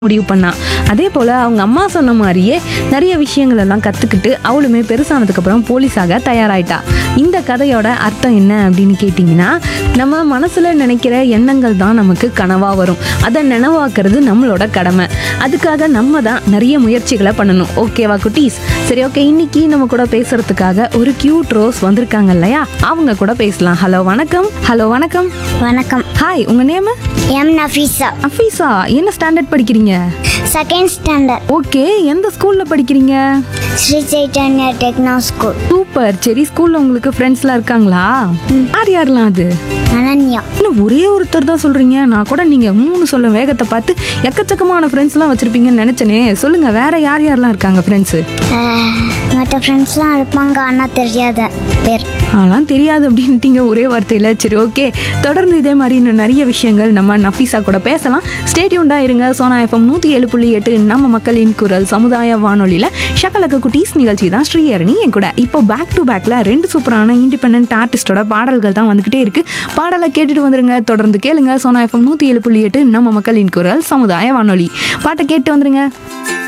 முடிவு பண்ணா அதே போல் அவங்க அம்மா சொன்ன மாதிரியே நிறைய விஷயங்கள் எல்லாம் கற்றுக்கிட்டு அவளுமே பெருசானதுக்கப்புறம் போலீஸாக தயாராயிட்டா இந்த கதையோட அர்த்தம் என்ன அப்படின்னு கேட்டிங்கன்னா நம்ம மனசில் நினைக்கிற எண்ணங்கள் தான் நமக்கு கனவாக வரும் அதை நினைவாக்குறது நம்மளோட கடமை அதுக்காக நம்ம தான் நிறைய முயற்சிகளை பண்ணணும் ஓகேவா குட்டீஸ் சரி ஓகே இன்னைக்கு நம்ம கூட பேசுறதுக்காக ஒரு கியூட் ரோஸ் வந்திருக்காங்க இல்லையா அவங்க கூட பேசலாம் ஹலோ வணக்கம் ஹலோ வணக்கம் வணக்கம் ஹாய் உங்கள் நேமு எம் நஃபீஸா அஃபீஸா என்ன ஸ்டாண்டர்ட் படிக்கிறீங்க செகண்ட் ஸ்டாண்டர்ட் ஓகே எந்த ஸ்கூல்ல படிக்கிறீங்க Sri Chaitanya techno school super சரி ஸ்கூல்ல உங்களுக்கு ஃப்ரெண்ட்ஸ்லாம் இருக்காங்களா யார் யாரெல்லாம் அது அனன்யா இன்னும் ஒரே ஒருத்தர் தான் சொல்றீங்க நான் கூட நீங்க மூணு சொல்ல வேகத்தை பார்த்து எக்கச்சக்கமான ஃப்ரெண்ட்ஸ்லாம் வச்சிருப்பீங்கன்னு நினைச்சனே சொல்லுங்க வேற யார் யாரெல்லாம் இருக்காங்க ஃப்ரெண்ட்ஸ் ஆஹ், மற்ற ஃப்ரெண்ட்ஸ்லாம் இருப்பாங்க ஆனால் தெரியாத பேர் அதெல்லாம் தெரியாது அப்படின்ட்டீங்க ஒரே வார்த்தையில் சரி ஓகே தொடர்ந்து இதே மாதிரி இன்னும் நிறைய விஷயங்கள் நம்ம நஃபீஸா கூட பேசலாம் ஸ்டேடியூண்டா இருங்க சோனா எஃப்எம் நூற்றி ஏழு புள்ளி எட்டு நம்ம மக்களின் குரல் சமுதாய வானொலியில் ஷக்கலக்க குட்டீஸ் நிகழ்ச்சி தான் ஸ்ரீஹரணி என் கூட இப்போ பேக் டு பேக்கில் ரெண்டு சூப்பரான இண்டிபெண்ட் ஆர்டிஸ்டோட பாடல்கள் தான் வந்துக்கிட்டே இருக்கு பாடலை கேட்டுட்டு வந்துருங்க தொடர்ந்து கேளுங்க சோனா எஃப்எம் நூற்றி ஏழு புள்ளி எட்டு நம்ம மக்களின் குரல் சமுதாய வானொலி பாட்டை கேட்டு வந்துருங்க